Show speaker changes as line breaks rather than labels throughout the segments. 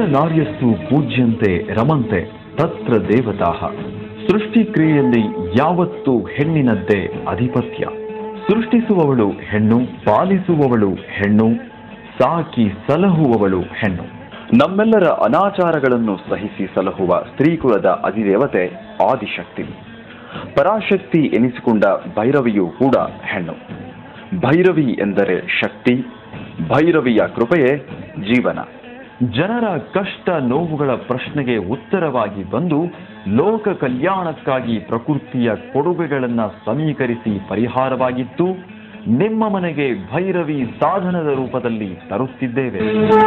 ನಾರ್ಯಸ್ತು ಪೂಜ್ಯಂತೆ ರಮಂತೆ ತತ್ರ ದೇವತಾಹ ಸೃಷ್ಟಿ ಕ್ರಿಯೆಯಲ್ಲಿ ಯಾವತ್ತೂ ಹೆಣ್ಣಿನದ್ದೇ ಅಧಿಪತ್ಯ ಸೃಷ್ಟಿಸುವವಳು ಹೆಣ್ಣು ಪಾಲಿಸುವವಳು ಹೆಣ್ಣು ಸಾಕಿ ಸಲಹುವವಳು ಹೆಣ್ಣು ನಮ್ಮೆಲ್ಲರ ಅನಾಚಾರಗಳನ್ನು ಸಹಿಸಿ ಸಲಹುವ ಸ್ತ್ರೀಕುಲದ ಅಧಿದೇವತೆ ಆದಿಶಕ್ತಿ ಪರಾಶಕ್ತಿ ಎನಿಸಿಕೊಂಡ ಭೈರವಿಯೂ ಕೂಡ ಹೆಣ್ಣು ಭೈರವಿ ಎಂದರೆ ಶಕ್ತಿ ಭೈರವಿಯ ಕೃಪೆಯೇ ಜೀವನ ಜನರ ಕಷ್ಟ ನೋವುಗಳ ಪ್ರಶ್ನೆಗೆ ಉತ್ತರವಾಗಿ ಬಂದು ಲೋಕ ಕಲ್ಯಾಣಕ್ಕಾಗಿ ಪ್ರಕೃತಿಯ ಕೊಡುಗೆಗಳನ್ನು ಸಮೀಕರಿಸಿ ಪರಿಹಾರವಾಗಿತ್ತು ನಿಮ್ಮ ಮನೆಗೆ ಭೈರವಿ ಸಾಧನದ ರೂಪದಲ್ಲಿ ತರುತ್ತಿದ್ದೇವೆ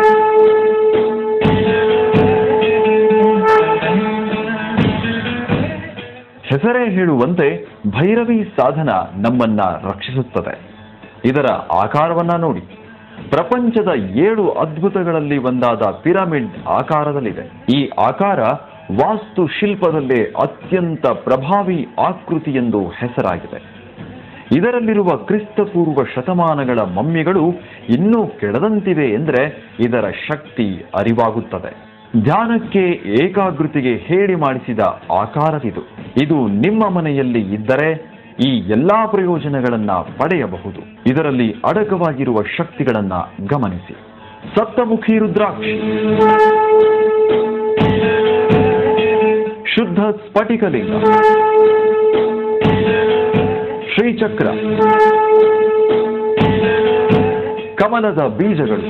ಹೆಸರೇ ಹೇಳುವಂತೆ ಭೈರವಿ ಸಾಧನ ನಮ್ಮನ್ನ ರಕ್ಷಿಸುತ್ತದೆ ಇದರ ಆಕಾರವನ್ನ ನೋಡಿ ಪ್ರಪಂಚದ ಏಳು ಅದ್ಭುತಗಳಲ್ಲಿ ಒಂದಾದ ಪಿರಮಿಡ್ ಆಕಾರದಲ್ಲಿದೆ ಈ ಆಕಾರ ವಾಸ್ತು ಶಿಲ್ಪದಲ್ಲೇ ಅತ್ಯಂತ ಪ್ರಭಾವಿ ಆಕೃತಿ ಎಂದು ಹೆಸರಾಗಿದೆ ಇದರಲ್ಲಿರುವ ಕ್ರಿಸ್ತಪೂರ್ವ ಶತಮಾನಗಳ ಮಮ್ಮಿಗಳು ಇನ್ನೂ ಕೆಡದಂತಿವೆ ಎಂದರೆ ಇದರ ಶಕ್ತಿ ಅರಿವಾಗುತ್ತದೆ ಧ್ಯಾನಕ್ಕೆ ಏಕಾಗೃತಿಗೆ ಹೇಳಿ ಮಾಡಿಸಿದ ಆಕಾರವಿದು ಇದು ನಿಮ್ಮ ಮನೆಯಲ್ಲಿ ಇದ್ದರೆ ಈ ಎಲ್ಲಾ ಪ್ರಯೋಜನಗಳನ್ನ ಪಡೆಯಬಹುದು ಇದರಲ್ಲಿ ಅಡಕವಾಗಿರುವ ಶಕ್ತಿಗಳನ್ನ ಗಮನಿಸಿ ಸಪ್ತಮುಖಿ ರುದ್ರಾಕ್ಷಿ ಶುದ್ಧ ಸ್ಫಟಿಕಲಿಂಗ ಶ್ರೀಚಕ್ರ ಕಮಲದ ಬೀಜಗಳು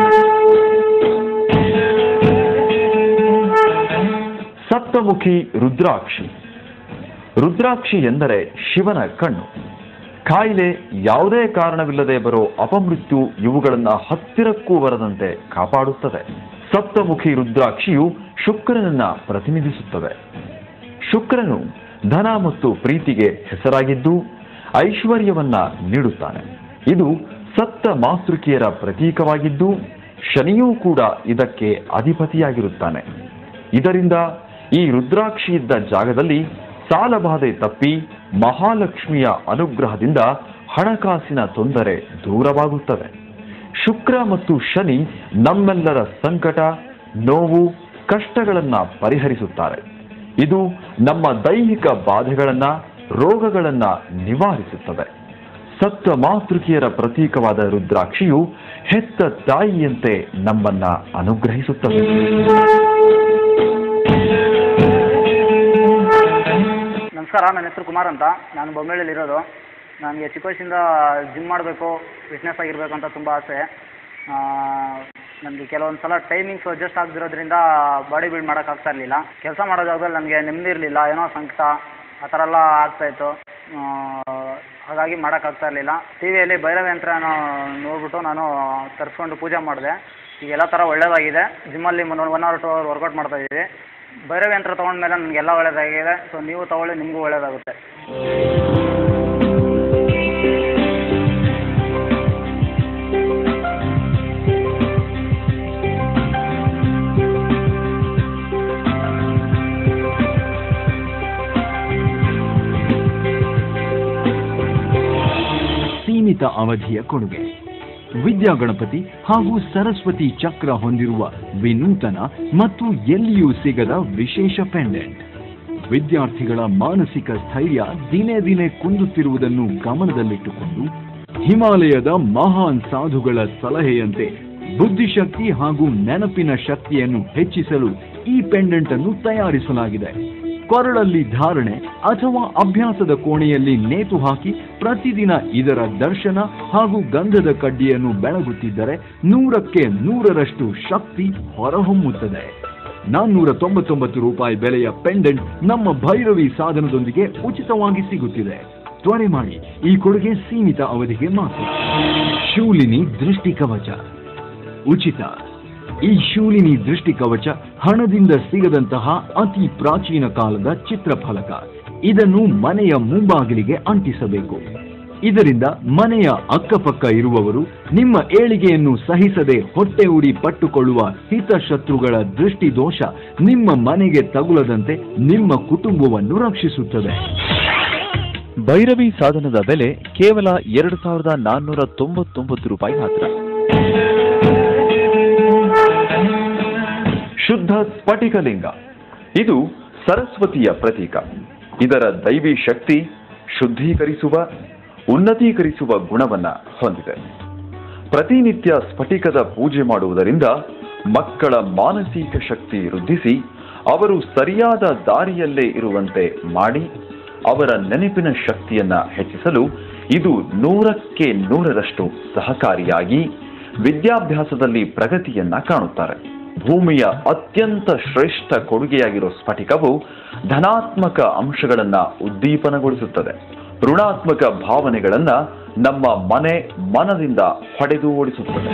ಸಪ್ತಮುಖಿ ರುದ್ರಾಕ್ಷಿ ರುದ್ರಾಕ್ಷಿ ಎಂದರೆ ಶಿವನ ಕಣ್ಣು ಕಾಯಿಲೆ ಯಾವುದೇ ಕಾರಣವಿಲ್ಲದೆ ಬರೋ ಅಪಮೃತ್ಯು ಇವುಗಳನ್ನ ಹತ್ತಿರಕ್ಕೂ ಬರದಂತೆ ಕಾಪಾಡುತ್ತದೆ ಸಪ್ತಮುಖಿ ರುದ್ರಾಕ್ಷಿಯು ಶುಕ್ರನನ್ನ ಪ್ರತಿನಿಧಿಸುತ್ತದೆ ಶುಕ್ರನು ಧನ ಮತ್ತು ಪ್ರೀತಿಗೆ ಹೆಸರಾಗಿದ್ದು ಐಶ್ವರ್ಯವನ್ನ ನೀಡುತ್ತಾನೆ ಇದು ಸತ್ತ ಮಾತೃಕೆಯರ ಪ್ರತೀಕವಾಗಿದ್ದು ಶನಿಯೂ ಕೂಡ ಇದಕ್ಕೆ ಅಧಿಪತಿಯಾಗಿರುತ್ತಾನೆ ಇದರಿಂದ ಈ ರುದ್ರಾಕ್ಷಿ ಇದ್ದ ಜಾಗದಲ್ಲಿ ಸಾಲಬಾಧೆ ತಪ್ಪಿ ಮಹಾಲಕ್ಷ್ಮಿಯ ಅನುಗ್ರಹದಿಂದ ಹಣಕಾಸಿನ ತೊಂದರೆ ದೂರವಾಗುತ್ತದೆ ಶುಕ್ರ ಮತ್ತು ಶನಿ ನಮ್ಮೆಲ್ಲರ ಸಂಕಟ ನೋವು ಕಷ್ಟಗಳನ್ನ ಪರಿಹರಿಸುತ್ತಾರೆ ಇದು ನಮ್ಮ ದೈಹಿಕ ಬಾಧೆಗಳನ್ನ ರೋಗಗಳನ್ನ ನಿವಾರಿಸುತ್ತದೆ ಸತ್ತ ಮಾತೃಕೆಯರ ಪ್ರತೀಕವಾದ ರುದ್ರಾಕ್ಷಿಯು ಹೆತ್ತ ತಾಯಿಯಂತೆ ನಮ್ಮನ್ನ ಅನುಗ್ರಹಿಸುತ್ತದೆ
ನಮಸ್ಕಾರ ನನ್ನ ಹೆಸರು ಕುಮಾರ್ ಅಂತ ನಾನು ಬೊಮ್ಮಳ್ಳಿಲಿ ಇರೋದು ನನಗೆ ಚಿಕ್ಕ ವಯಸ್ಸಿಂದ ಜಿಮ್ ಮಾಡಬೇಕು ಫಿಟ್ನೆಸ್ ಆಗಿರಬೇಕು ಅಂತ ತುಂಬ ಆಸೆ ನನಗೆ ಕೆಲವೊಂದು ಸಲ ಟೈಮಿಂಗ್ಸ್ ಅಡ್ಜಸ್ಟ್ ಆಗದಿರೋದ್ರಿಂದ ಬಾಡಿ ಬಿಲ್ಡ್ ಮಾಡೋಕ್ಕಾಗ್ತಾ ಇರಲಿಲ್ಲ ಕೆಲಸ ಮಾಡೋ ಜಾಗದಲ್ಲಿ ನನಗೆ ನೆಮ್ಮದಿ ಇರಲಿಲ್ಲ ಏನೋ ಸಂಕಟ ಆ ಥರ ಎಲ್ಲ ಆಗ್ತಾಯಿತ್ತು ಹಾಗಾಗಿ ಮಾಡೋಕ್ಕಾಗ್ತಾ ಇರಲಿಲ್ಲ ಟಿ ವಿಯಲ್ಲಿ ಭೈರವ ಯಂತ್ರನ ನೋಡ್ಬಿಟ್ಟು ನಾನು ತರಿಸ್ಕೊಂಡು ಪೂಜೆ ಮಾಡಿದೆ ಈಗ ಎಲ್ಲ ಥರ ಒಳ್ಳೆಯದಾಗಿದೆ ಜಿಮ್ಮಲ್ಲಿ one hour two hour workout ಮಾಡ್ತಾ ಇದ್ದೀವಿ ಭೈರವ ಯಂತ್ರ ತೊಗೊಂಡ್ಮೇಲೆ ನನಗೆಲ್ಲ ಒಳ್ಳೆಯದಾಗಿದೆ ಸೊ ನೀವು ತೊಗೊಳ್ಳಿ ನಿಮಗೂ ಒಳ್ಳೆಯದಾಗುತ್ತೆ
ಸೀಮಿತ ಅವಧಿಯ ಕೊಡುಗೆ ವಿದ್ಯಾ ಗಣಪತಿ ಹಾಗೂ ಸರಸ್ವತಿ ಚಕ್ರ ಹೊಂದಿರುವ ವಿನೂತನ ಮತ್ತು ಎಲ್ಲಿಯೂ ಸಿಗದ ವಿಶೇಷ ಪೆಂಡೆಂಟ್ ವಿದ್ಯಾರ್ಥಿಗಳ ಮಾನಸಿಕ ಸ್ಥೈರ್ಯ ದಿನೇ ದಿನೇ ಕುಂದುತ್ತಿರುವುದನ್ನು ಗಮನದಲ್ಲಿಟ್ಟುಕೊಂಡು ಹಿಮಾಲಯದ ಮಹಾನ್ ಸಾಧುಗಳ ಸಲಹೆಯಂತೆ ಬುದ್ಧಿಶಕ್ತಿ ಹಾಗೂ ನೆನಪಿನ ಶಕ್ತಿಯನ್ನು ಹೆಚ್ಚಿಸಲು ಈ ಪೆಂಡೆಂಟ್ ಅನ್ನು ತಯಾರಿಸಲಾಗಿದೆ ಕೊರಳಲ್ಲಿ ಧಾರಣೆ ಅಥವಾ ಅಭ್ಯಾಸದ ಕೋಣೆಯಲ್ಲಿ ನೇತು ಹಾಕಿ ಪ್ರತಿದಿನ ಇದರ ದರ್ಶನ ಹಾಗೂ ಗಂಧದ ಕಡ್ಡಿಯನ್ನು ಬೆಳಗುತ್ತಿದ್ದರೆ ನೂರಕ್ಕೆ ನೂರರಷ್ಟು ಶಕ್ತಿ ಹೊರಹೊಮ್ಮುತ್ತದೆ ನಾನ್ನೂರ ತೊಂಬತ್ತೊಂಬತ್ತು ರೂಪಾಯಿ ಬೆಲೆಯ ಪೆಂಡೆಂಟ್ ನಮ್ಮ ಭೈರವಿ ಸಾಧನದೊಂದಿಗೆ ಉಚಿತವಾಗಿ ಸಿಗುತ್ತಿದೆ ತ್ವರೆ ಮಾಡಿ ಈ ಕೊಡುಗೆ ಸೀಮಿತ ಅವಧಿಗೆ ಮಾತ್ರ ಶೂಲಿನಿ ದೃಷ್ಟಿ ಕವಚ ಉಚಿತ ಈ ಶೂಲಿನಿ ದೃಷ್ಟಿ ಕವಚ ಹಣದಿಂದ ಸಿಗದಂತಹ ಅತಿ ಪ್ರಾಚೀನ ಕಾಲದ ಚಿತ್ರಫಲಕ ಇದನ್ನು ಮನೆಯ ಮುಂಬಾಗಿಲಿಗೆ ಅಂಟಿಸಬೇಕು ಇದರಿಂದ ಮನೆಯ ಅಕ್ಕಪಕ್ಕ ಇರುವವರು ನಿಮ್ಮ ಏಳಿಗೆಯನ್ನು ಸಹಿಸದೆ ಹೊಟ್ಟೆ ಉಡಿ ಪಟ್ಟುಕೊಳ್ಳುವ ಹಿತಶತ್ರುಗಳ ದೃಷ್ಟಿ ದೋಷ ನಿಮ್ಮ ಮನೆಗೆ ತಗುಲದಂತೆ ನಿಮ್ಮ ಕುಟುಂಬವನ್ನು ರಕ್ಷಿಸುತ್ತದೆ
ಭೈರವಿ ಸಾಧನದ ಬೆಲೆ ಕೇವಲ ಎರಡು ಸಾವಿರದ ನಾನ್ನೂರ ತೊಂಬತ್ತೊಂಬತ್ತು ರೂಪಾಯಿ ಮಾತ್ರ ಶುದ್ಧ ಸ್ಫಟಿಕಲಿಂಗ ಇದು ಸರಸ್ವತಿಯ ಪ್ರತೀಕ ಇದರ ದೈವಿ ಶಕ್ತಿ ಶುದ್ಧೀಕರಿಸುವ ಉನ್ನತೀಕರಿಸುವ ಗುಣವನ್ನ ಹೊಂದಿದೆ ಪ್ರತಿನಿತ್ಯ ಸ್ಫಟಿಕದ ಪೂಜೆ ಮಾಡುವುದರಿಂದ ಮಕ್ಕಳ ಮಾನಸಿಕ ಶಕ್ತಿ ವೃದ್ಧಿಸಿ ಅವರು ಸರಿಯಾದ ದಾರಿಯಲ್ಲೇ ಇರುವಂತೆ ಮಾಡಿ ಅವರ ನೆನಪಿನ ಶಕ್ತಿಯನ್ನ ಹೆಚ್ಚಿಸಲು ಇದು ನೂರಕ್ಕೆ ನೂರರಷ್ಟು ಸಹಕಾರಿಯಾಗಿ ವಿದ್ಯಾಭ್ಯಾಸದಲ್ಲಿ ಪ್ರಗತಿಯನ್ನ ಕಾಣುತ್ತಾರೆ ಭೂಮಿಯ ಅತ್ಯಂತ ಶ್ರೇಷ್ಠ ಕೊಡುಗೆಯಾಗಿರೋ ಸ್ಫಟಿಕವು ಧನಾತ್ಮಕ ಅಂಶಗಳನ್ನ ಉದ್ದೀಪನಗೊಳಿಸುತ್ತದೆ ಋಣಾತ್ಮಕ ಭಾವನೆಗಳನ್ನ ನಮ್ಮ ಮನೆ ಮನದಿಂದ ಹೊಡೆದು ಓಡಿಸುತ್ತದೆ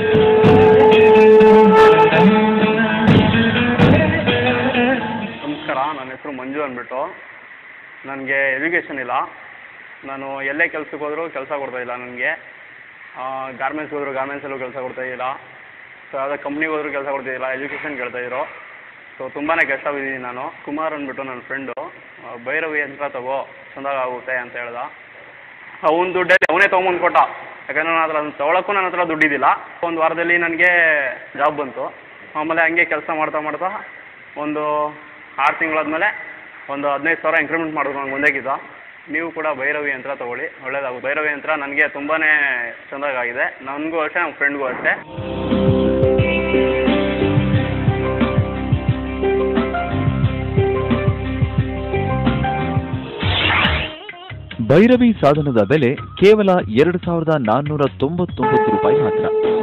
ನಮಸ್ಕಾರ ನನ್ನ ಹೆಸರು ಮಂಜು ಅಂದ್ಬಿಟ್ಟು ನನಗೆ ಎಜುಕೇಷನ್ ಇಲ್ಲ ನಾನು ಎಲ್ಲೇ ಕೆಲ್ಸಕ್ಕೆ ಹೋದರೂ ಕೆಲಸ ಕೊಡ್ತಾಯಿಲ್ಲ ನನಗೆ ಗಾರ್ಮೆಂಟ್ಸ್ಗೆ ಹೋದ್ರು ಗಾರ್ಮೆಂಟ್ಸಲ್ಲೂ ಕೆಲಸ ಕೊಡ್ತಾಯಿಲ್ಲ ಸೊ ಯಾವುದೇ ಕಂಪ್ನಿಗೆ ಹೋದ್ರು ಕೆಲಸ ಕೊಡ್ತಾಯಿಲ್ಲ ಎಜುಕೇಷನ್ ಕೇಳ್ತಾಯಿದ್ರು ಸೊ ತುಂಬಾ ಕಷ್ಟ ಬಿದ್ದೀನಿ ನಾನು ಕುಮಾರ್ ಅಂದ್ಬಿಟ್ಟು ನನ್ನ ಫ್ರೆಂಡು ಭೈರವಿ ಯಂತ್ರ ತಗೋ ಚೆಂದಾಗುತ್ತೆ ಅಂತ ಹೇಳ್ದ ಅವ್ನ ದುಡ್ಡಲ್ಲಿ ಅವನೇ ತೊಗೊಂಬಂದು ಕೊಟ್ಟ ಯಾಕಂದ್ರೆ ನನ್ನ ಹತ್ರ ಅದನ್ನ ತೊಗೊಳಕ್ಕೂ ನನ್ನ ಹತ್ರ ದುಡ್ಡಿದ್ದಿಲ್ಲ ಒಂದು ವಾರದಲ್ಲಿ ನನಗೆ ಜಾಬ್ ಬಂತು ಆಮೇಲೆ ಹಂಗೆ ಕೆಲಸ ಮಾಡ್ತಾ ಮಾಡ್ತಾ ಒಂದು ಆರು ತಿಂಗಳಾದ್ಮೇಲೆ ಒಂದು ಹದಿನೈದು ಸಾವಿರ ಇಂಕ್ರಿಮೆಂಟ್ ಮಾಡಿದ್ರು ನಂಗೆ ಒಂದೇಗಿದ್ದ ನೀವು ಕೂಡ ಭೈರವಿ ಯಂತ್ರ ತೊಗೊಳ್ಳಿ ಒಳ್ಳೇದಾಗುತ್ತೆ ಭೈರವಿ ಯಂತ್ರ ನನಗೆ ತುಂಬಾ ಚೆಂದಾಗಿದೆ ನನಗೂ ಅಷ್ಟೇ ನಮ್ಮ ಫ್ರೆಂಡ್ಗೂ ಅಷ್ಟೇ
ಭೈರವಿ ಸಾಧನದ ಬೆಲೆ ಕೇವಲ ಎರಡು ಸಾವಿರದ ನಾನ್ನೂರ ತೊಂಬತ್ತೊಂಬತ್ತು ರೂಪಾಯಿ ಮಾತ್ರ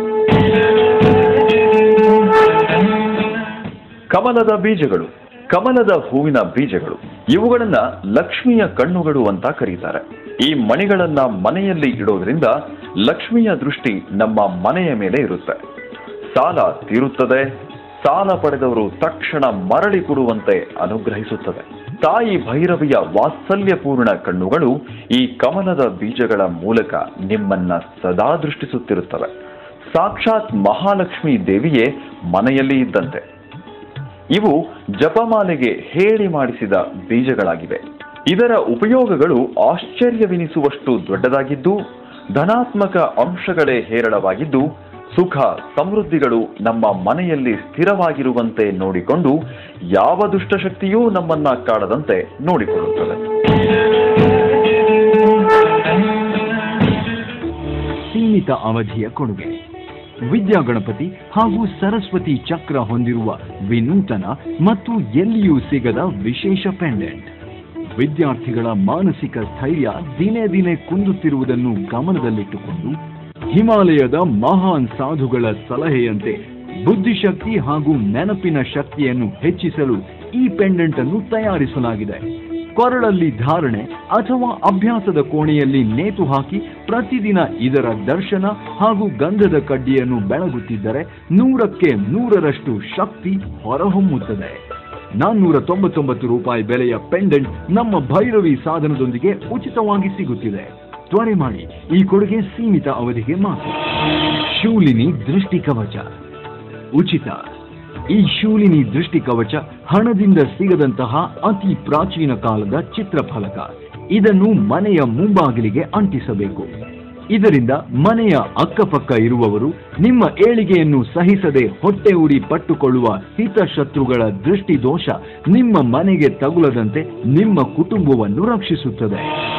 ಕಮಲದ ಬೀಜಗಳು ಕಮಲದ ಹೂವಿನ ಬೀಜಗಳು ಇವುಗಳನ್ನ ಲಕ್ಷ್ಮಿಯ ಕಣ್ಣುಗಳು ಅಂತ ಕರೀತಾರೆ ಈ ಮಣಿಗಳನ್ನ ಮನೆಯಲ್ಲಿ ಇಡೋದ್ರಿಂದ ಲಕ್ಷ್ಮಿಯ ದೃಷ್ಟಿ ನಮ್ಮ ಮನೆಯ ಮೇಲೆ ಇರುತ್ತೆ ಸಾಲ ತೀರುತ್ತದೆ ಸಾಲ ಪಡೆದವರು ತಕ್ಷಣ ಮರಳಿ ಕೊಡುವಂತೆ ಅನುಗ್ರಹಿಸುತ್ತದೆ ತಾಯಿ ಭೈರವಿಯ ವಾತ್ಸಲ್ಯಪೂರ್ಣ ಕಣ್ಣುಗಳು ಈ ಕಮಲದ ಬೀಜಗಳ ಮೂಲಕ ನಿಮ್ಮನ್ನ ಸದಾ ದೃಷ್ಟಿಸುತ್ತಿರುತ್ತವೆ ಸಾಕ್ಷಾತ್ ಮಹಾಲಕ್ಷ್ಮಿ ದೇವಿಯೇ ಮನೆಯಲ್ಲಿ ಇದ್ದಂತೆ ಇವು ಜಪಮಾಲೆಗೆ ಹೇಳಿ ಮಾಡಿಸಿದ ಬೀಜಗಳಾಗಿವೆ ಇದರ ಉಪಯೋಗಗಳು ಆಶ್ಚರ್ಯವೆನಿಸುವಷ್ಟು ದೊಡ್ಡದಾಗಿದ್ದು ಧನಾತ್ಮಕ ಅಂಶಗಳೇ ಹೇರಳವಾಗಿದ್ದು ಸುಖ ಸಮೃದ್ಧಿಗಳು ನಮ್ಮ ಮನೆಯಲ್ಲಿ ಸ್ಥಿರವಾಗಿರುವಂತೆ ನೋಡಿಕೊಂಡು ಯಾವ ದುಷ್ಟಶಕ್ತಿಯೂ ನಮ್ಮನ್ನ ಕಾಡದಂತೆ ನೋಡಿಕೊಳ್ಳುತ್ತದೆ
ಸೀಮಿತ ಅವಧಿಯ ಕೊಡುಗೆ ವಿದ್ಯಾಗಣಪತಿ ಹಾಗೂ ಸರಸ್ವತಿ ಚಕ್ರ ಹೊಂದಿರುವ ವಿನೂತನ ಮತ್ತು ಎಲ್ಲಿಯೂ ಸಿಗದ ವಿಶೇಷ ಪೆಂಡೆಂಟ್ ವಿದ್ಯಾರ್ಥಿಗಳ ಮಾನಸಿಕ ಸ್ಥೈರ್ಯ ದಿನೇ ದಿನೇ ಕುಂದುತ್ತಿರುವುದನ್ನು ಗಮನದಲ್ಲಿಟ್ಟುಕೊಂಡು ಹಿಮಾಲಯದ ಮಹಾನ್ ಸಾಧುಗಳ ಸಲಹೆಯಂತೆ ಬುದ್ಧಿಶಕ್ತಿ ಹಾಗೂ ನೆನಪಿನ ಶಕ್ತಿಯನ್ನು ಹೆಚ್ಚಿಸಲು ಈ ಪೆಂಡೆಂಟ್ ಅನ್ನು ತಯಾರಿಸಲಾಗಿದೆ ಕೊರಳಲ್ಲಿ ಧಾರಣೆ ಅಥವಾ ಅಭ್ಯಾಸದ ಕೋಣೆಯಲ್ಲಿ ನೇತು ಹಾಕಿ ಪ್ರತಿದಿನ ಇದರ ದರ್ಶನ ಹಾಗೂ ಗಂಧದ ಕಡ್ಡಿಯನ್ನು ಬೆಳಗುತ್ತಿದ್ದರೆ ನೂರಕ್ಕೆ ನೂರರಷ್ಟು ಶಕ್ತಿ ಹೊರಹೊಮ್ಮುತ್ತದೆ ನಾನ್ನೂರ ತೊಂಬತ್ತೊಂಬತ್ತು ರೂಪಾಯಿ ಬೆಲೆಯ ಪೆಂಡೆಂಟ್ ನಮ್ಮ ಭೈರವಿ ಸಾಧನದೊಂದಿಗೆ ಉಚಿತವಾಗಿ ಸಿಗುತ್ತಿದೆ ತ್ವರೆ ಮಾಡಿ ಈ ಕೊಡುಗೆ ಸೀಮಿತ ಅವಧಿಗೆ ಮಾತ್ರ ಶೂಲಿನಿ ದೃಷ್ಟಿ ಕವಚ ಉಚಿತ ಈ ಶೂಲಿನಿ ದೃಷ್ಟಿ ಕವಚ ಹಣದಿಂದ ಸಿಗದಂತಹ ಅತಿ ಪ್ರಾಚೀನ ಕಾಲದ ಚಿತ್ರಫಲಕ ಇದನ್ನು ಮನೆಯ ಮುಂಬಾಗಿಲಿಗೆ ಅಂಟಿಸಬೇಕು ಇದರಿಂದ ಮನೆಯ ಅಕ್ಕಪಕ್ಕ ಇರುವವರು ನಿಮ್ಮ ಏಳಿಗೆಯನ್ನು ಸಹಿಸದೆ ಹೊಟ್ಟೆ ಉರಿ ಪಟ್ಟುಕೊಳ್ಳುವ ಹಿತಶತ್ರುಗಳ ದೃಷ್ಟಿ ದೋಷ ನಿಮ್ಮ ಮನೆಗೆ ತಗುಲದಂತೆ ನಿಮ್ಮ ಕುಟುಂಬವನ್ನು ರಕ್ಷಿಸುತ್ತದೆ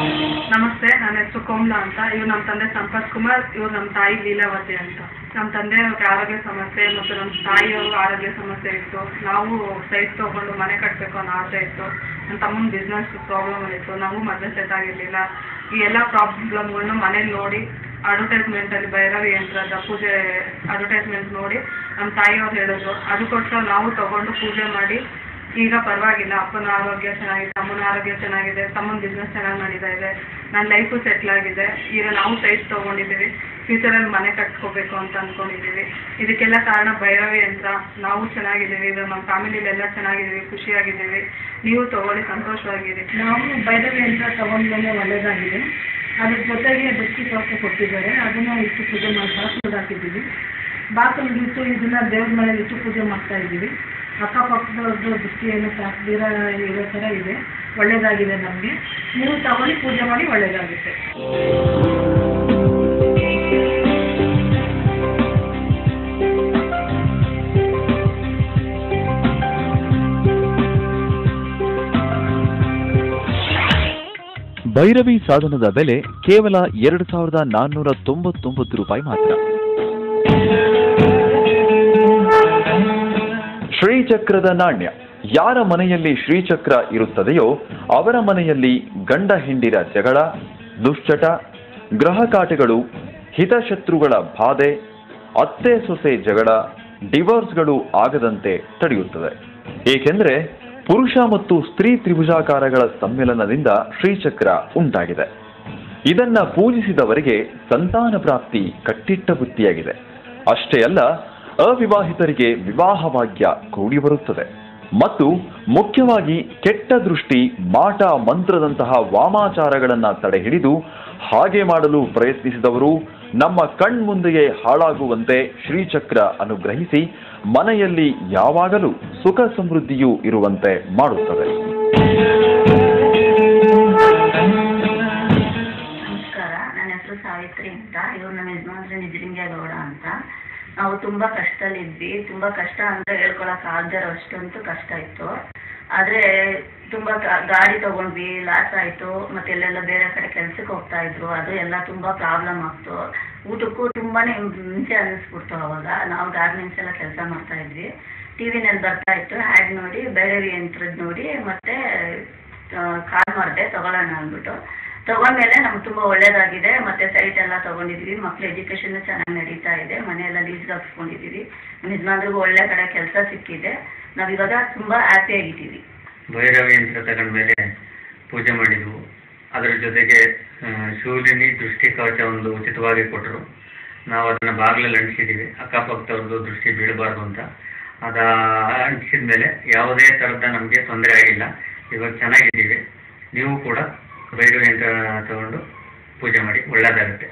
ನಮಸ್ತೆ ನನ್ನ ಹೆಸರು ಕೋಮ್ಲಾ ಅಂತ ಇವ್ರು ನಮ್ಮ ತಂದೆ ಸಂಪತ್ ಕುಮಾರ್ ಇವ್ರು ನಮ್ಮ ತಾಯಿ ಲೀಲಾವತಿ ಅಂತ ನಮ್ಮ ತಂದೆಯವ್ರಿಗೆ ಆರೋಗ್ಯ ಸಮಸ್ಯೆ ಮತ್ತು ನಮ್ಮ ತಾಯಿಯವ್ರಿಗೂ ಆರೋಗ್ಯ ಸಮಸ್ಯೆ ಇತ್ತು ನಾವು ಸೈಟ್ ತಗೊಂಡು ಮನೆ ಕಟ್ಟಬೇಕು ಅನ್ನೋ ಆಸೆ ಇತ್ತು ನನ್ನ ತಮ್ಮನ ಬಿಸ್ನೆಸ್ ಪ್ರಾಬ್ಲಮ್ ಇತ್ತು ನಮಗೂ ಮದುವೆ ಸೆಟ್ ಆಗಿರಲಿಲ್ಲ ಈ ಎಲ್ಲ ಪ್ರಾಬ್ಲಮ್ಗಳನ್ನ ಮನೇಲಿ ನೋಡಿ ಅಡ್ವರ್ಟೈಸ್ಮೆಂಟಲ್ಲಿ ಭೈರವಿ ಯಂತ್ರದ ಪೂಜೆ ಅಡ್ವರ್ಟೈಸ್ಮೆಂಟ್ ನೋಡಿ ನಮ್ಮ ತಾಯಿಯವ್ರು ಹೇಳಿದ್ರು ಅದಕ್ಕೋಸ್ಕರ ನಾವು ತಗೊಂಡು ಪೂಜೆ ಮಾಡಿ ಈಗ ಪರವಾಗಿಲ್ಲ ಅಪ್ಪನ ಆರೋಗ್ಯ ಚೆನ್ನಾಗಿದೆ ಅಮ್ಮನ ಆರೋಗ್ಯ ಚೆನ್ನಾಗಿದೆ ತಮ್ಮನ ಬಿಸ್ನೆಸ್ ಚೆನ್ನಾಗಿ ನಡೀತಾ ಇದೆ ನನ್ನ ಲೈಫು ಸೆಟ್ಲ್ ಆಗಿದೆ ಈಗ ನಾವು ಸೈಟ್ ತೊಗೊಂಡಿದ್ದೀವಿ ಫ್ಯೂಚರಲ್ಲಿ ಮನೆ ಕಟ್ಕೋಬೇಕು ಅಂತ ಅಂದ್ಕೊಂಡಿದ್ದೀವಿ ಇದಕ್ಕೆಲ್ಲ ಕಾರಣ ಭೈರವಿ ಯಂತ್ರ ನಾವು ಚೆನ್ನಾಗಿದ್ದೀವಿ ಈಗ ನಮ್ಮ ಫ್ಯಾಮಿಲಿಲೆಲ್ಲ ಚೆನ್ನಾಗಿದ್ದೀವಿ ಖುಷಿಯಾಗಿದ್ದೀವಿ ನೀವು ತಗೊಳ್ಳಿ ಸಂತೋಷವಾಗಿರಿ
ನಾವು ಭೈರವಿ ಯಂತ್ರ ತಗೊಂಡ್ಮೇಲೆ ಒಳ್ಳೆಯದಾಗಿದೆ ಅದ್ರ ಜೊತೆಗೆ ದೃಷ್ಟಿ ಕವಚ ಕೊಟ್ಟಿದ್ದಾರೆ ಅದನ್ನ ಇಟ್ಟು ಪೂಜೆ ಮಾಡಿ ಬಾಕ್ಲಿಗೆ ಹಾಕಿದ್ದೀವಿ ಬಾಕ್ಲಿಗೆ ಇಟ್ಟು ಇದನ್ನ ದೇವ್ರ ಮನೇಲಿ ಇಟ್ಟು ಪೂಜೆ ಮಾಡ್ತಾ ಇದ್ದೀವಿ ಅಕ್ಕಪಕ್ಕದವ್ರದ್ದು ದೃಷ್ಟಿ ಏನು ಶಾಸ್ತ್ರೀರ ಇರೋ ಥರ ಇದೆ ಒಳ್ಳೆಯದಾಗಿದೆ ನಮಗೆ ನೀವು ತಗೊಳ್ಳಿ ಪೂಜೆ ಮಾಡಿ ಒಳ್ಳೆಯದಾಗುತ್ತೆ
ಭೈರವಿ ಸಾಧನದ ಬೆಲೆ ಕೇವಲ ಎರಡು ಸಾವಿರದ ನಾನ್ನೂರ ತೊಂಬತ್ತೊಂಬತ್ತು ರೂಪಾಯಿ ಮಾತ್ರ ಶ್ರೀಚಕ್ರದ ನಾಣ್ಯ ಯಾರ ಮನೆಯಲ್ಲಿ ಶ್ರೀಚಕ್ರ ಇರುತ್ತದೆಯೋ ಅವರ ಮನೆಯಲ್ಲಿ ಗಂಡ ಹೆಂಡಿರ ಜಗಳ ದುಶ್ಚಟ ಗ್ರಹಕಾಟಗಳು ಹಿತಶತ್ರುಗಳ ಬಾಧೆ ಅತ್ತೆ ಸೊಸೆ ಜಗಳ ಡಿವೋರ್ಸ್ಗಳು ಆಗದಂತೆ ತಡೆಯುತ್ತದೆ ಏಕೆಂದರೆ ಪುರುಷ ಮತ್ತು ಸ್ತ್ರೀ ತ್ರಿಭುಜಾಕಾರಗಳ ಸಮ್ಮಿಲನದಿಂದ ಶ್ರೀಚಕ್ರ ಉಂಟಾಗಿದೆ ಇದನ್ನ ಪೂಜಿಸಿದವರಿಗೆ ಸಂತಾನ ಪ್ರಾಪ್ತಿ ಕಟ್ಟಿಟ್ಟ ಬುತ್ತಿಯಾಗಿದೆ ಅಷ್ಟೇ ಅಲ್ಲ ಅವಿವಾಹಿತರಿಗೆ ವಿವಾಹ ಭಾಗ್ಯ ಕೂಡಿ ಬರುತ್ತದೆ ಮತ್ತು ಮುಖ್ಯವಾಗಿ ಕೆಟ್ಟ ದೃಷ್ಟಿ ಮಾಟ ಮಂತ್ರದಂತಹ ವಾಮಾಚಾರಗಳನ್ನ ತಡೆಹಿಡಿದು ಹಾಗೆ ಮಾಡಲು ಪ್ರಯತ್ನಿಸಿದವರು ನಮ್ಮ ಕಣ್ಮುಂದೆಯೇ ಹಾಳಾಗುವಂತೆ ಶ್ರೀಚಕ್ರ ಅನುಗ್ರಹಿಸಿ ಮನೆಯಲ್ಲಿ ಯಾವಾಗಲೂ ಸುಖ ಸಮೃದ್ಧಿಯೂ ಇರುವಂತೆ ಮಾಡುತ್ತದೆ
ನಮಸ್ಕಾರ ನನ್ನ ಹೆಸರು ಸಾವಿತ್ರಿ ಅಂತ ಇವ್ರು ನಮ್ಮ ಯಜಮಾನ್ರು ನಿಜಲಿಂಗೇಗೌಡ ಅಂತ ನಾವು ತುಂಬಾ ಕಷ್ಟದಲ್ಲಿದ್ವಿ ತುಂಬಾ ಕಷ್ಟ ಅಂದ್ರೆ ಹೇಳ್ಕೊಳಕ್ ಆಗದೆ ಅಷ್ಟಂತೂ ಕಷ್ಟ ಇತ್ತು ಆದ್ರೆ ತುಂಬಾ ಗ- ಗಾಡಿ ತಗೊಂಡ್ವಿ ಲಾಸ್ ಆಯ್ತು ಮತ್ತೆ ಎಲ್ಲೆಲ್ಲ ಬೇರೆ ಕಡೆ ಕೆಲ್ಸಕ್ಕೆ ಹೋಗ್ತಾ ಇದ್ರು ಅದು ಎಲ್ಲ ತುಂಬಾ ಪ್ರಾಬ್ಲಮ್ ಆಗ್ತು ಊಟಕ್ಕೂ ತುಂಬಾನೇ ಹಿಂಸೆ ಅನ್ನಿಸ್ಬಿಡ್ತು ಅವಾಗ ನಾವು ಗಾರ್ಮೆಂಟ್ಸ್ ಎಲ್ಲ ಕೆಲಸ ಮಾಡ್ತಾ ಇದ್ವಿ ಟಿವಿನಲ್ಲಿ ಬರ್ತಾ ಇತ್ತು ಆ್ಯಡ್ ನೋಡಿ ಬೇರೆ ಯಂತ್ರದ್ ನೋಡಿ ಮತ್ತೆ ಕಾಲ್ ಮಾಡಿದೆ ತಗೊಳ್ಳೋಣ ಅಂದ್ಬಿಟ್ಟು ತಗೊಂಡ್ಮೇಲೆ ನಮ್ಗೆ ತುಂಬಾ ಒಳ್ಳೇದಾಗಿದೆ ಮತ್ತೆ ಸೈಟ್ ಎಲ್ಲ ತಗೊಂಡಿದೀವಿ ಮಕ್ಳ ಎಜುಕೇಶನ್ ಚೆನ್ನಾಗಿ ನಡೀತಾ ಇದೆ ಮನೆಯೆಲ್ಲ ಲೀಸ್ಗೆ ಹಾಕ್ಸ್ಕೊಂಡಿದೀವಿ ಯಜಮಾನ್ರಿಗೂ ಒಳ್ಳೆ ಕಡೆ ಕೆಲಸ ಸಿಕ್ಕಿದೆ ನಾವಿವಾಗ ತುಂಬಾ ಹ್ಯಾಪಿ ಆಗಿದ್ದೀವಿ
ಭೈರವಿ ಯಂತ್ರ ತಗೊಂಡ್ಮೇಲೆ ಪೂಜೆ ಮಾಡಿದ್ವು ಅದರ ಜೊತೆಗೆ ಆ, ಶೂಲಿನಿ ದೃಷ್ಟಿ ಕವಚ ಒಂದು ಉಚಿತವಾಗಿ ಕೊಟ್ಟರು ನಾವು ಅದನ್ನ ಬಾಗಿಲಲ್ಲಿ ಅಂಟಿಸಿದ್ದೀವಿ ಅಕ್ಕಪಕ್ಕದವ್ರದ್ದು ದೃಷ್ಟಿ ಬೀಳಬಾರ್ದು ಅಂತ ಅದ ಅಂಟಿಸಿದ ಮೇಲೆ ಯಾವುದೇ ಥರದ ನಮಗೆ ತೊಂದರೆ ಆಗಿಲ್ಲ ಇವಾಗ ಚೆನ್ನಾಗಿದ್ದೀವಿ ನೀವು ಕೂಡ ಭೈರವಿ ಯಂತ್ರ ತಗೊಂಡು ಪೂಜೆ ಮಾಡಿ ಒಳ್ಳೆಯದಾಗುತ್ತೆ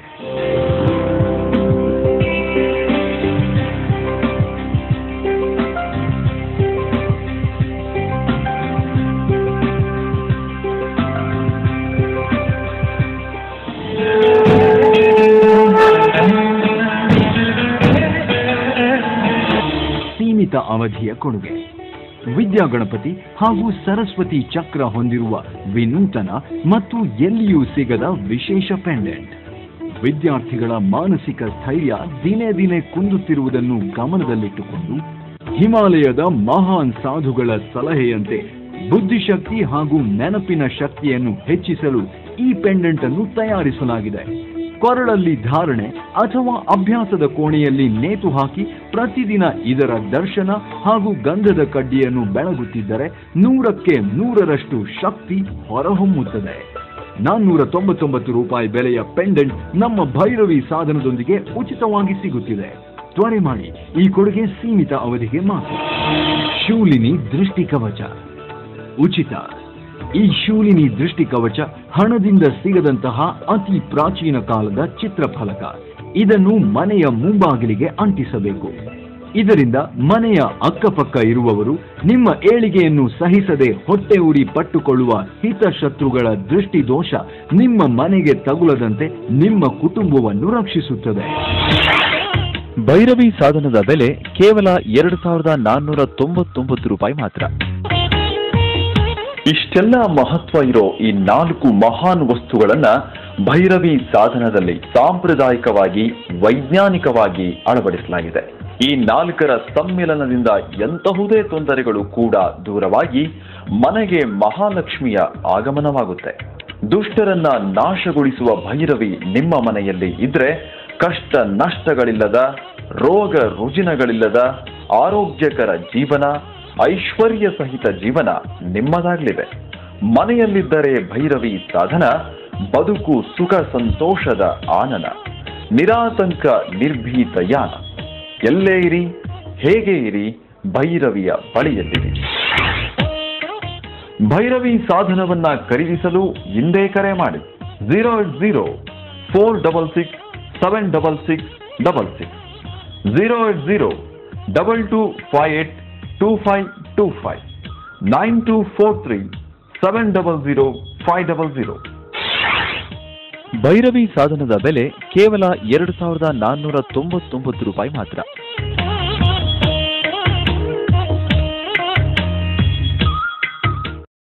ಸೀಮಿತ ಅವಧಿಯ ಕೊಡುಗೆ ವಿದ್ಯಾ ಗಣಪತಿ ಹಾಗೂ ಸರಸ್ವತಿ ಚಕ್ರ ಹೊಂದಿರುವ ವಿನೂತನ ಮತ್ತು ಎಲ್ಲಿಯೂ ಸಿಗದ ವಿಶೇಷ ಪೆಂಡೆಂಟ್ ವಿದ್ಯಾರ್ಥಿಗಳ ಮಾನಸಿಕ ಸ್ಥೈರ್ಯ ದಿನೇ ದಿನೇ ಕುಂದುತ್ತಿರುವುದನ್ನು ಗಮನದಲ್ಲಿಟ್ಟುಕೊಂಡು ಹಿಮಾಲಯದ ಮಹಾನ್ ಸಾಧುಗಳ ಸಲಹೆಯಂತೆ ಬುದ್ಧಿಶಕ್ತಿ ಹಾಗೂ ನೆನಪಿನ ಶಕ್ತಿಯನ್ನು ಹೆಚ್ಚಿಸಲು ಈ ಪೆಂಡೆಂಟ್ ಅನ್ನು ತಯಾರಿಸಲಾಗಿದೆ ಕೊರಳಲ್ಲಿ ಧಾರಣೆ ಅಥವಾ ಅಭ್ಯಾಸದ ಕೋಣೆಯಲ್ಲಿ ನೇತು ಹಾಕಿ ಪ್ರತಿದಿನ ಇದರ ದರ್ಶನ ಹಾಗೂ ಗಂಧದ ಕಡ್ಡಿಯನ್ನು ಬೆಳಗುತ್ತಿದ್ದರೆ ನೂರಕ್ಕೆ ನೂರರಷ್ಟು ಶಕ್ತಿ ಹೊರಹೊಮ್ಮುತ್ತದೆ ನಾನ್ನೂರ ತೊಂಬತ್ತೊಂಬತ್ತು ರೂಪಾಯಿ ಬೆಲೆಯ ಪೆಂಡೆಂಟ್ ನಮ್ಮ ಭೈರವಿ ಸಾಧನದೊಂದಿಗೆ ಉಚಿತವಾಗಿ ಸಿಗುತ್ತಿದೆ ತ್ವರೆ ಮಾಡಿ ಈ ಕೊಡುಗೆ ಸೀಮಿತ ಅವಧಿಗೆ ಮಾತ್ರ ಶೂಲಿನಿ ದೃಷ್ಟಿ ಕವಚ ಉಚಿತ ಈ ಶೂಲಿನಿ ದೃಷ್ಟಿ ಕವಚ ಹಣದಿಂದ ಸಿಗದಂತಹ ಅತಿ ಪ್ರಾಚೀನ ಕಾಲದ ಚಿತ್ರಫಲಕ ಇದನ್ನು ಮನೆಯ ಮುಂಬಾಗಿಲಿಗೆ ಅಂಟಿಸಬೇಕು ಇದರಿಂದ ಮನೆಯ ಅಕ್ಕಪಕ್ಕ ಇರುವವರು ನಿಮ್ಮ ಏಳಿಗೆಯನ್ನು ಸಹಿಸದೆ ಹೊಟ್ಟೆ ಉರಿ ಪಟ್ಟುಕೊಳ್ಳುವ ಹಿತಶತ್ರುಗಳ ದೃಷ್ಟಿ ದೋಷ ನಿಮ್ಮ ಮನೆಗೆ ತಗುಲದಂತೆ ನಿಮ್ಮ ಕುಟುಂಬವನ್ನು ರಕ್ಷಿಸುತ್ತದೆ
ಭೈರವಿ ಸಾಧನದ ಬೆಲೆ ಕೇವಲ ಎರಡು ಸಾವಿರದ ನಾನ್ನೂರ ತೊಂಬತ್ತೊಂಬತ್ತು ರೂಪಾಯಿ ಮಾತ್ರ ಇಷ್ಟೆಲ್ಲ ಮಹತ್ವ ಇರೋ ಈ ನಾಲ್ಕು ಮಹಾನ್ ವಸ್ತುಗಳನ್ನ ಭೈರವಿ ಸಾಧನದಲ್ಲಿ ಸಾಂಪ್ರದಾಯಿಕವಾಗಿ ವೈಜ್ಞಾನಿಕವಾಗಿ ಅಳವಡಿಸಲಾಗಿದೆ ಈ ನಾಲ್ಕರ ಸಮ್ಮಿಲನದಿಂದ ಎಂತಹುದೇ ತೊಂದರೆಗಳು ಕೂಡ ದೂರವಾಗಿ ಮನೆಗೆ ಮಹಾಲಕ್ಷ್ಮಿಯ ಆಗಮನವಾಗುತ್ತೆ ದುಷ್ಟರನ್ನ ನಾಶಗೊಳಿಸುವ ಭೈರವಿ ನಿಮ್ಮ ಮನೆಯಲ್ಲಿ ಇದ್ರೆ ಕಷ್ಟ ನಷ್ಟಗಳಿಲ್ಲದ ರೋಗ ರುಜಿನಗಳಿಲ್ಲದ ಆರೋಗ್ಯಕರ ಜೀವನ ಐಶ್ವರ್ಯ ಸಹಿತ ಜೀವನ ನಿಮ್ಮದಾಗಲಿದೆ ಮನೆಯಲ್ಲಿದ್ದರೆ ಭೈರವಿ ಸಾಧನ ಬದುಕು ಸುಖ ಸಂತೋಷದ ಆನನ ನಿರಾತಂಕ ನಿರ್ಭೀತ ಯಾನ ಎಲ್ಲೇ ಇರಿ ಹೇಗೆ ಇರಿ ಭೈರವಿಯ ಬಳಿಯಲ್ಲಿರಿ ಭೈರವಿ ಸಾಧನವನ್ನ ಖರೀದಿಸಲು ಹಿಂದೆ ಕರೆ ಮಾಡಿ zero eight zero four double six seven double six double six zero eight zero double two five eight two five two five nine two four three seven double zero five double zero Bhairavi ಸಾಧನದ ಬೆಲೆ ಕೇವಲ ಎರಡು ಸಾವಿರದ ನಾನ್ನೂರ ತೊಂಬತ್ತೊಂಬತ್ತು ರೂಪಾಯಿ ಮಾತ್ರ